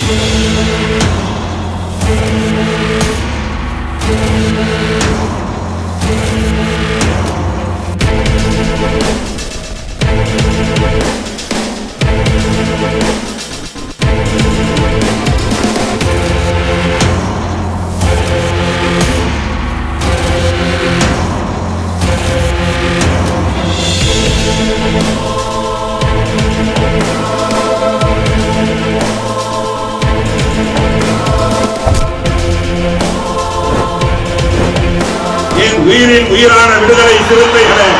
என் உயிரின் உயிரான விடுதலை சிறுத்தைகளே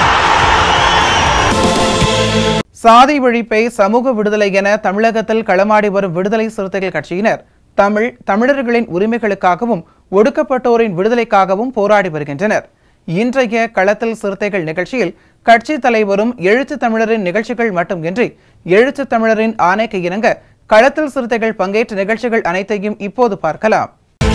சாதி ஒழிப்பை சமூக விடுதலை என தமிழகத்தில் களமாடி வரும் விடுதலை சிறுத்தைகள் கட்சியினர் தமிழ் தமிழர்களின் உரிமைகளுக்காகவும் ஒடுக்கப்பட்டோரின் விடுதலைக்காகவும் போராடி வருகின்றனர் இன்றைய களத்தில் சிறுத்தைகள் நிகழ்ச்சியில் கட்சி தலைவரும் எழுத்து தமிழரின் நிகழ்ச்சிகள் மட்டுமின்றி எழுத்து தமிழரின் ஆணைக்கு இணங்க களத்தில் சிறுத்தைகள் பங்கேற்ற நிகழ்ச்சிகள் அனைத்தையும் இப்போது பார்க்கலாம்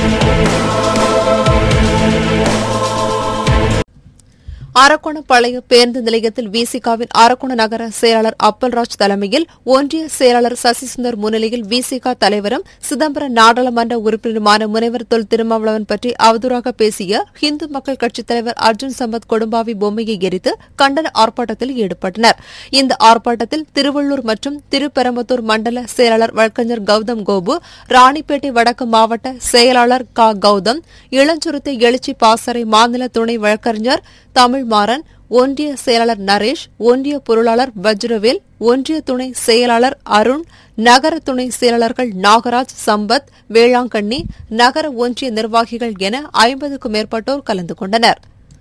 அரக்கோணம் பழைய பேருந்து நிலையத்தில் விசிகாவின் அரக்கோண நகர செயலாளர் அப்பல்ராஜ் தலைமையில் ஒன்றிய செயலாளர் சசிசுந்தர் முன்னிலையில் விசிகா தலைவரும் சிதம்பரம் நாடாளுமன்ற உறுப்பினருமான முனைவர் தொல் திருமாவளவன் பற்றி அவதூறாக பேசிய இந்து மக்கள் கட்சித் தலைவர் அர்ஜுன் சம்பத் கொடும்பாவி பொம்மையை எரித்து கண்டன ஆர்ப்பாட்டத்தில் ஈடுபட்டனர் இந்த ஆர்ப்பாட்டத்தில் திருவள்ளூர் மற்றும் திருப்பெரம்பத்தூர் மண்டல செயலாளர் வழக்கறிஞர் கௌதம் கோபு ராணிப்பேட்டை வடக்கு மாவட்ட செயலாளர் க கௌதம் இளஞ்சுருத்தை எழுச்சி பாசறை மாநில துணை வழக்கறிஞர் தமிழ்மாறன் ஒன்றிய செயலாளர் நரேஷ் ஒன்றிய பொருளாளர் வஜ்ரவேல் ஒன்றிய துணை செயலாளர் அருண் நகர துணை செயலாளர்கள் நாகராஜ் சம்பத் வேளாங்கண்ணி நகர ஒன்றிய நிர்வாகிகள் என ஐம்பதுக்கும் மேற்பட்டோர் கலந்து கொண்டனர்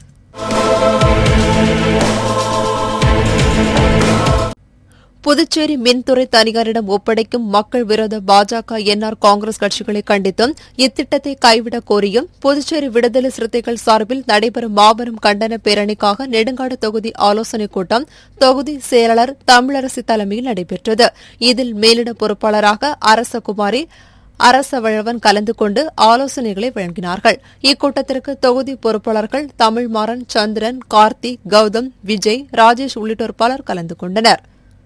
புதுச்சேரி மின்துறை தனியாரிடம் ஒப்படைக்கும் மக்கள் விரோத பாஜக என்ஆர் காங்கிரஸ் கட்சிகளை கண்டித்தும் இத்திட்டத்தை கைவிடக் கோரியும் புதுச்சேரி விடுதலை சிறுத்தைகள் சார்பில் நடைபெறும் மாபெரும் கண்டன பேரணிக்காக நெடுங்காடு தொகுதி ஆலோசனைக் கூட்டம் தொகுதி செயலாளர் தமிழரசி தலைமையில் நடைபெற்றது இதில் மேலிட பொறுப்பாளராக அரசகுமாரி அரசவழவன் கலந்து கொண்டு ஆலோசனைகளை வழங்கினார்கள் இக்கூட்டத்திற்கு தொகுதி பொறுப்பாளர்கள் தமிழ்மாறன் சந்திரன் கார்த்திக் கௌதம் விஜய் ராஜேஷ் உள்ளிட்டோர் பலர் கலந்து கொண்டனர்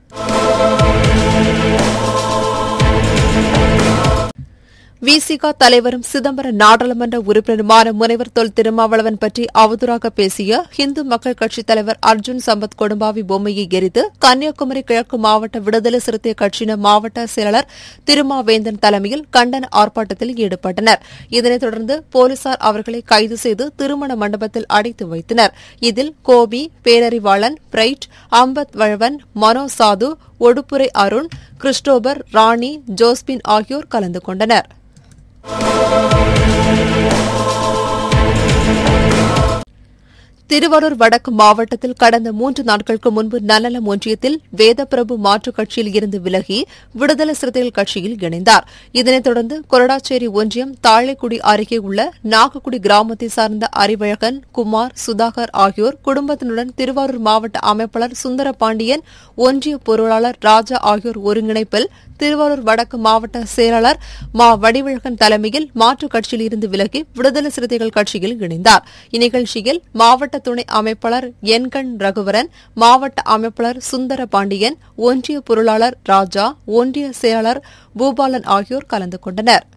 விசிக தலைவரும் சிதம்பரம் நாடாளுமன்ற உறுப்பினருமான முனைவர் தொல் திருமாவளவன் பற்றி அவதூறாக பேசிய இந்து மக்கள் கட்சித் தலைவர் அர்ஜுன் சம்பத் கொடும்பாவி பொம்மையை எரித்து கன்னியாகுமரி கிழக்கு மாவட்ட விடுதலை சிறுத்தை கட்சியின மாவட்ட செயலாளர் திருமாவேந்தன் தலைமையில் கண்டன ஆர்ப்பாட்டத்தில் ஈடுபட்டனர் இதனைத் தொடர்ந்து போலீசார் அவர்களை கைது செய்து திருமண மண்டபத்தில் அடைத்து வைத்தனர் இதில் கோபி பேரறிவாளன் பிரைட் அம்பத் வழவன் மனோ சாது ஒடுப்புரை அருண் கிறிஸ்டோபர் ராணி ஜோஸ்பின் ஆகியோர் கலந்து கொண்டனர் திருவாரூர் வடக்கு மாவட்டத்தில் கடந்த மூன்று நாட்களுக்கு முன்பு நன்னலம் ஒன்றியத்தில் வேதப்பிரபு மாற்றுக் கட்சியில் இருந்து விலகி விடுதலை சிறுத்தைகள் கட்சியில் இணைந்தார் இதனைத் தொடர்ந்து கொரடாச்சேரி ஒன்றியம் தாழைக்குடி அருகே உள்ள நாகக்குடி கிராமத்தை சார்ந்த அறிவழகன் குமார் சுதாகர் ஆகியோர் குடும்பத்தினுடன் திருவாரூர் மாவட்ட அமைப்பாளர் சுந்தர பாண்டியன் ஒன்றிய பொருளாளர் ராஜா ஆகியோர் ஒருங்கிணைப்பில் திருவாரூர் வடக்கு மாவட்ட செயலாளர் மா வடிவழகன் தலைமையில் மாற்றுக் கட்சியில் இருந்து விலகி விடுதலை சிறுத்தைகள் கட்சியில் இணைந்தார் இந்நிகழ்ச்சியில் மாவட்ட துணை அமைப்பாளர் என்கண் ரகுவரன் மாவட்ட அமைப்பாளர் சுந்தர பாண்டியன் ஒன்றிய பொருளாளர் ராஜா ஒன்றிய செயலாளர் பூபாலன் ஆகியோர் கலந்து கொண்டனர்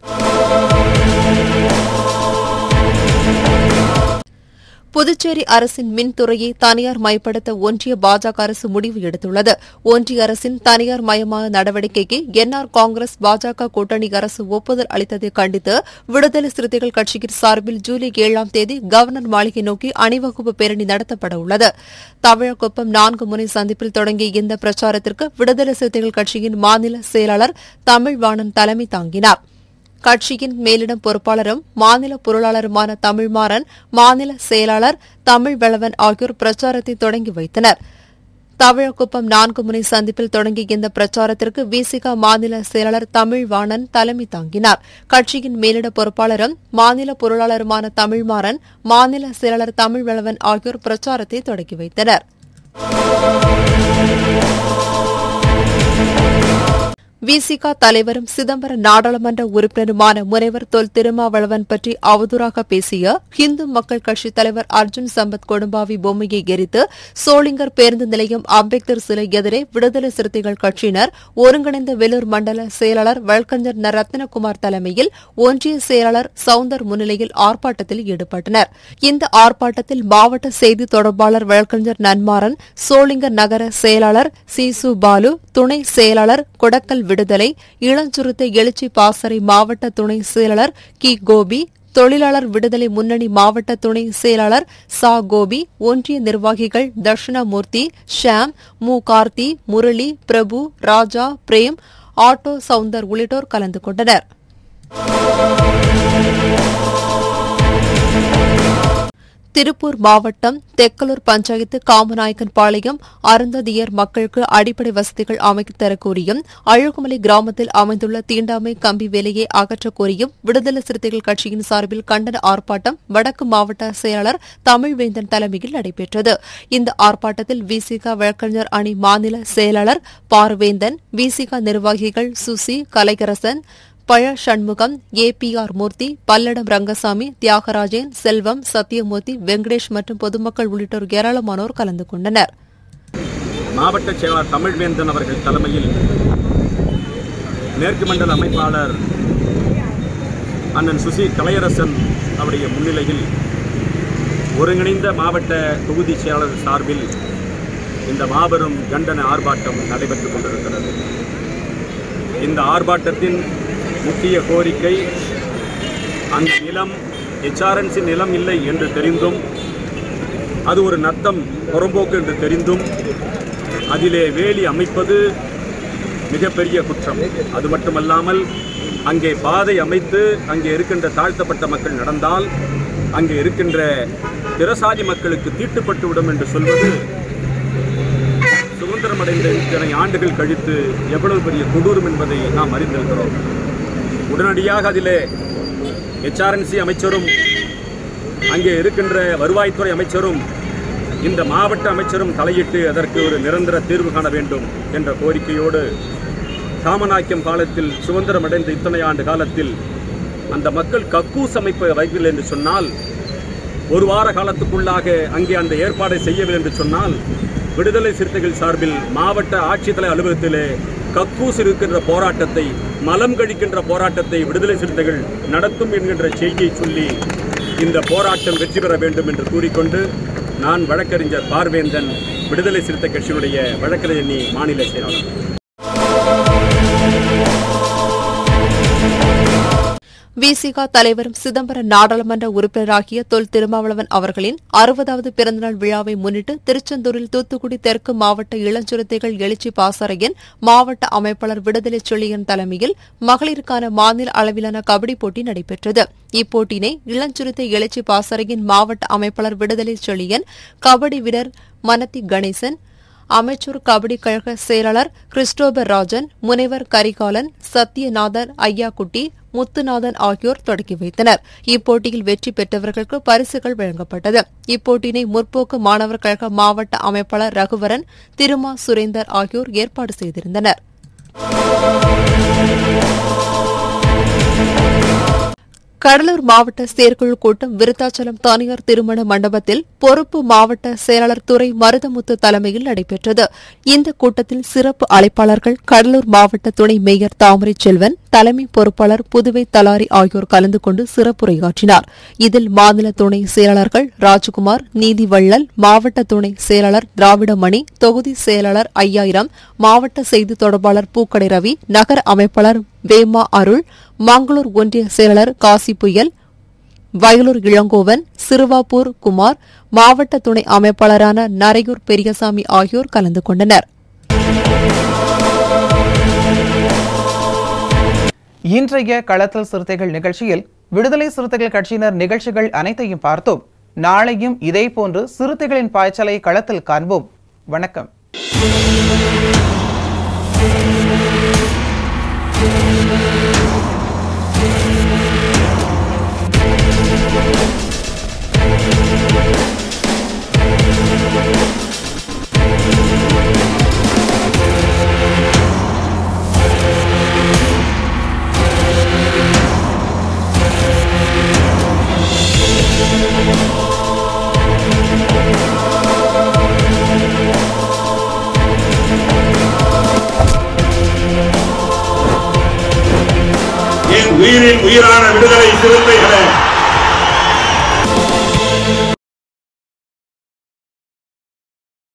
புதுச்சேரி அரசின் மின்துறையை தனியார் மயப்படுத்த ஒன்றிய பாஜக அரசு முடிவு எடுத்துள்ளது ஒன்றிய அரசின் தனியார் மயமான நடவடிக்கைக்கு என்ஆர் காங்கிரஸ் பாஜக கூட்டணி அரசு ஒப்புதல் அளித்ததை கண்டித்து விடுதலை சிறுத்தைகள் கட்சியின் சார்பில் ஜூலை ஏழாம் தேதி கவர்னர் மாளிகை நோக்கி அணிவகுப்பு பேரணி நடத்தப்பட உள்ளது தமிழக்குப்பம் நான்கு முனை சந்திப்பில் தொடங்கிய இந்த பிரச்சாரத்திற்கு விடுதலை சிறுத்தைகள் கட்சியின் மாநில செயலாளர் தமிழ்வாணன் தலைமை தாங்கினார் கட்சியின் மேலிடம் பொறுப்பாளரும் மாநில பொருளாளருமான தமிழ்மாறன் மாநில செயலாளர் தமிழ் வெளவன் ஆகியோர் பிரச்சாரத்தை தொடங்கி வைத்தனர் தவழக்குப்பம் நான்கு முனை சந்திப்பில் தொடங்கிய இந்த பிரச்சாரத்திற்கு விசிக மாநில செயலாளர் தமிழ்வாணன் தலைமை தாங்கினார் கட்சியின் மேலிட பொறுப்பாளரும் மாநில பொருளாளருமான தமிழ்மாறன் மாநில செயலாளர் தமிழ்வளவன் ஆகியோர் பிரச்சாரத்தை தொடங்கி வைத்தனர் விசிக தலைவரும் சிதம்பரம் நாடாளுமன்ற உறுப்பினருமான முனைவர் தொல் திருமாவளவன் பற்றி அவதூறாக பேசிய இந்து மக்கள் கட்சித் தலைவர் அர்ஜுன் சம்பத் கொடும்பாவி பொம்மையை எரித்து சோளிங்கர் பேருந்து நிலையம் அம்பேத்கர் சிலை எதிரே விடுதலை சிறுத்தைகள் கட்சியினர் ஒருங்கிணைந்த வேலூர் மண்டல செயலாளர் வழக்கறிஞர் ந ரத்னகுமார் தலைமையில் ஒன்றிய செயலாளர் சவுந்தர் முன்னிலையில் ஆர்ப்பாட்டத்தில் ஈடுபட்டனர் இந்த ஆர்ப்பாட்டத்தில் மாவட்ட செய்தி தொடர்பாளர் வழக்கறிஞர் நன்மாறன் சோளிங்கர் நகர செயலாளர் சிசு பாலு துணை செயலாளர் கொடக்கல் விடுதலை இளஞ்சுருத்தை எழுச்சி பாசறை மாவட்ட துணை செயலாளர் கி கோபி தொழிலாளர் விடுதலை முன்னணி மாவட்ட துணை செயலாளர் சா கோபி ஒன்றிய நிர்வாகிகள் தட்சிணாமூர்த்தி ஷாம் மு கார்த்தி முரளி பிரபு ராஜா பிரேம் ஆட்டோ சவுந்தர் உள்ளிட்டோர் கலந்து கொண்டனர் திருப்பூர் மாவட்டம் தெக்கலூர் பஞ்சாயத்து காமநாயக்கன் பாளையம் அருந்ததியர் மக்களுக்கு அடிப்படை வசதிகள் அமைத்துத் தரக் கோரியும் அழுகுமலை கிராமத்தில் அமைந்துள்ள தீண்டாமை கம்பி வேலையை அகற்றக் கோரியும் விடுதலை சிறுத்தைகள் கட்சியின் சார்பில் கண்டன ஆர்ப்பாட்டம் வடக்கு மாவட்ட செயலாளர் தமிழ்வேந்தன் தலைமையில் நடைபெற்றது இந்த ஆர்ப்பாட்டத்தில் விசிக வழக்கறிஞர் அணி மாநில செயலாளர் பார்வேந்தன் விசிக நிர்வாகிகள் சுசி கலைகரசன் பழ சண்முகம் ஏபிஆர் மூர்த்தி பல்லடம் ரங்கசாமி தியாகராஜன் செல்வம் சத்யமூர்த்தி வெங்கடேஷ் மற்றும் பொதுமக்கள் உள்ளிட்டோர் ஏராளமானோர் கலந்து கொண்டனர் மாவட்ட செயலாளர் தமிழ்வேந்தன் அவர்கள் தலைமையில் மேற்கு மண்டல அமைப்பாளர் அண்ணன் சுசி கலையரசன் அவருடைய முன்னிலையில் ஒருங்கிணைந்த மாவட்ட தொகுதி செயலாளர் சார்பில் இந்த மாபெரும் கண்டன ஆர்ப்பாட்டம் நடைபெற்றுக் கொண்டிருக்கிறது இந்த ஆர்ப்பாட்டத்தின் முக்கிய கோரிக்கை அந்த நிலம் எச்ஆர்என்சி நிலம் இல்லை என்று தெரிந்தும் அது ஒரு நத்தம் புறம்போக்கு என்று தெரிந்தும் அதிலே வேலி அமைப்பது மிகப்பெரிய குற்றம் அது மட்டுமல்லாமல் அங்கே பாதை அமைத்து அங்கே இருக்கின்ற தாழ்த்தப்பட்ட மக்கள் நடந்தால் அங்கே இருக்கின்ற பிறசாதி மக்களுக்கு தீட்டுப்பட்டுவிடும் என்று சொல்வது சுதந்திரமடைந்த இத்தனை ஆண்டுகள் கழித்து எவ்வளவு பெரிய கொடூரம் என்பதை நாம் அறிந்திருக்கிறோம் உடனடியாக அதிலே எச்ஆர்என்சி அமைச்சரும் அங்கே இருக்கின்ற வருவாய்த்துறை அமைச்சரும் இந்த மாவட்ட அமைச்சரும் தலையிட்டு அதற்கு ஒரு நிரந்தர தீர்வு காண வேண்டும் என்ற கோரிக்கையோடு காமநாயக்கம் காலத்தில் சுதந்திரம் அடைந்த இத்தனை ஆண்டு காலத்தில் அந்த மக்கள் கக்கூஸ் அமைப்பை வைக்கவில்லை என்று சொன்னால் ஒரு வார காலத்துக்குள்ளாக அங்கே அந்த ஏற்பாடை செய்யவில்லை என்று சொன்னால் விடுதலை சிறுத்தைகள் சார்பில் மாவட்ட ஆட்சித்தலைவர் அலுவலகத்திலே கக்கூஸ் இருக்கின்ற போராட்டத்தை மலம் கழிக்கின்ற போராட்டத்தை விடுதலை சிறுத்தைகள் நடத்தும் என்கின்ற செய்தியை சொல்லி இந்த போராட்டம் வெற்றி பெற வேண்டும் என்று கூறிக்கொண்டு நான் வழக்கறிஞர் பார்வேந்தன் விடுதலை சிறுத்தை கட்சியினுடைய வழக்கறிஞர் மாநில செயலாளர் விசிக தலைவரும் சிதம்பரம் நாடாளுமன்ற உறுப்பினராகிய தொல் திருமாவளவன் அவர்களின் அறுபதாவது பிறந்தநாள் விழாவை முன்னிட்டு திருச்செந்தூரில் தூத்துக்குடி தெற்கு மாவட்ட இளஞ்சுரத்தைகள் எழுச்சி பாசறையின் மாவட்ட அமைப்பாளர் விடுதலை செழியன் தலைமையில் மகளிருக்கான மாநில அளவிலான கபடி போட்டி நடைபெற்றது இப்போட்டியினை இளஞ்சுருத்தை எழுச்சி பாசறையின் மாவட்ட அமைப்பாளர் விடுதலை செழியன் கபடி வீரர் மனத்தி கணேசன் அமைச்சர் கபடி கழக செயலாளர் கிறிஸ்டோபர் ராஜன் முனைவர் கரிகாலன் சத்யநாதன் ஐயாக்குட்டி முத்துநாதன் ஆகியோர் தொடக்கி வைத்தனர் இப்போட்டியில் வெற்றி பெற்றவர்களுக்கு பரிசுகள் வழங்கப்பட்டது இப்போட்டியினை முற்போக்கு மாணவர் கழக மாவட்ட அமைப்பாளர் ரகுவரன் திருமா சுரேந்தர் ஆகியோர் ஏற்பாடு செய்திருந்தனர் கடலூர் மாவட்ட செயற்குழு கூட்டம் விருத்தாச்சலம் தனியார் திருமண மண்டபத்தில் பொறுப்பு மாவட்ட செயலாளர் துறை மருதமுத்து தலைமையில் நடைபெற்றது இந்த கூட்டத்தில் சிறப்பு அழைப்பாளர்கள் கடலூர் மாவட்ட துணை மேயர் தாமரை செல்வன் தலைமை பொறுப்பாளர் புதுவை தலாரி ஆகியோர் கலந்து கொண்டு சிறப்புரையாற்றினார் இதில் மாநில துணை செயலாளர்கள் ராஜகுமார் நீதிவள்ளல் மாவட்ட துணை செயலாளர் திராவிடமணி தொகுதி செயலாளர் ஐயாயிரம் மாவட்ட செய்தி தொடர்பாளர் பூக்கடை ரவி நகர அமைப்பாளர் வேமா அருள் மங்களூர் ஒன்றிய செயலாளர் காசி புயல் வயலூர் இளங்கோவன் சிறுவாப்பூர் குமார் மாவட்ட துணை அமைப்பாளரான நரையூர் பெரியசாமி ஆகியோர் கலந்து கொண்டனர் இன்றைய களத்தல் சிறுத்தைகள் நிகழ்ச்சியில் விடுதலை சிறுத்தைகள் கட்சியினர் நிகழ்ச்சிகள் அனைத்தையும் பார்த்தோம் நாளையும் இதேபோன்று சிறுத்தைகளின் பாய்ச்சலை களத்தில் காண்போம் வணக்கம் உயிரின் உயிரான விடுதலை சிறுத்தைகளே